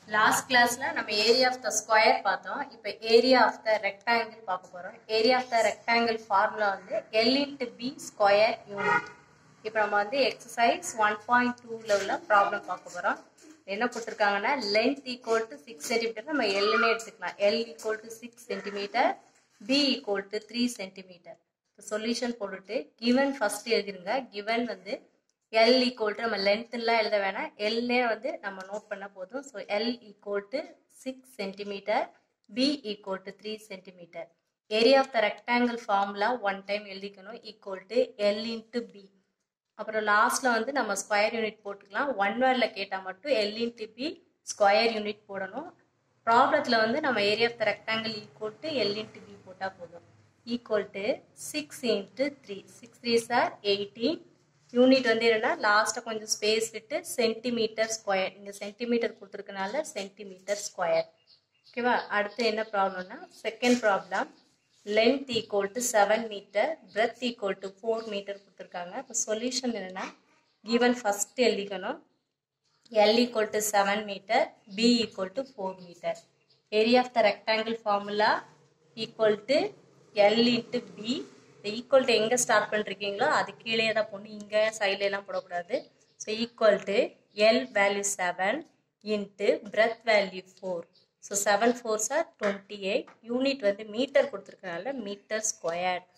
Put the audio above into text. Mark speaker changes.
Speaker 1: last கிளாஸ்ல நம்ம area of the square பார்த்தோம் இப்போ ஏரியா ஆஃப் த ரெக்டாங்கிள் பார்க்க போறோம் area of the rectangle formula வந்து L into B square unit இப்போ நம்ம வந்து எக்ஸசைஸ் ஒன் பாயிண்ட் டூவில் உள்ள ப்ராப்ளம் பார்க்க போறோம் என்ன போட்டிருக்காங்கன்னா length equal to six centimetre நம்ம எல்லுன்னே எடுத்துக்கலாம் L equal to six centimetre B equal to three centimetre solution போட்டுட்டு கிவன் ஃபர்ஸ்ட் எழுதிருங்க கிவன் வந்து எல் ஈக்குவல் டு நம்ம லென்த்லாம் எழுத வேணாம் எல்லே வந்து நம்ம நோட் பண்ண போதும் so L equal to six centimetre B equal to three centimetre area of the rectangle formula one time எழுதிக்கணும் equal to L into B அப்புறம் லாஸ்ட்டில் வந்து நம்ம ஸ்கொயர் யூனிட் போட்டுக்கலாம் ஒன் வேர்டில் கேட்டால் மட்டும் L into B square unit போடணும் ப்ராப்ளத்தில் வந்து நம்ம area of the rectangle equal to L into B போட்டால் போதும் equal to six into three six three are eighteen unit வந்து என்னன்னா லாஸ்ட்டாக கொஞ்சம் ஸ்பேஸ் விட்டு சென்டிமீட்டர் ஸ்கொயர் இங்கே சென்டிமீட்டர் கொடுத்துருக்கனால சென்டிமீட்டர் ஸ்கொயர் ஓகேவா அடுத்து என்ன ப்ராப்ளம்னா second problem length equal to seven metre breadth equal to four metre கொடுத்துருக்காங்க இப்போ சொல்யூஷன் என்னென்னா கிவன் ஃபஸ்ட்டு எழுதிக்கணும் L equal to seven metre B equal to four metre area of the rectangle formula equal to L into B இந்த equal to எங்கே start பண்ணிருக்கீங்களோ அது கீழே தான் போடணும் இங்கே சைட்லலாம் போடக்கூடாது so equal to L value seven into breadth value four so seven four are twenty eight unit வந்து மீட்டர் கொடுத்துருக்கனால மீட்டர் ஸ்கொயர்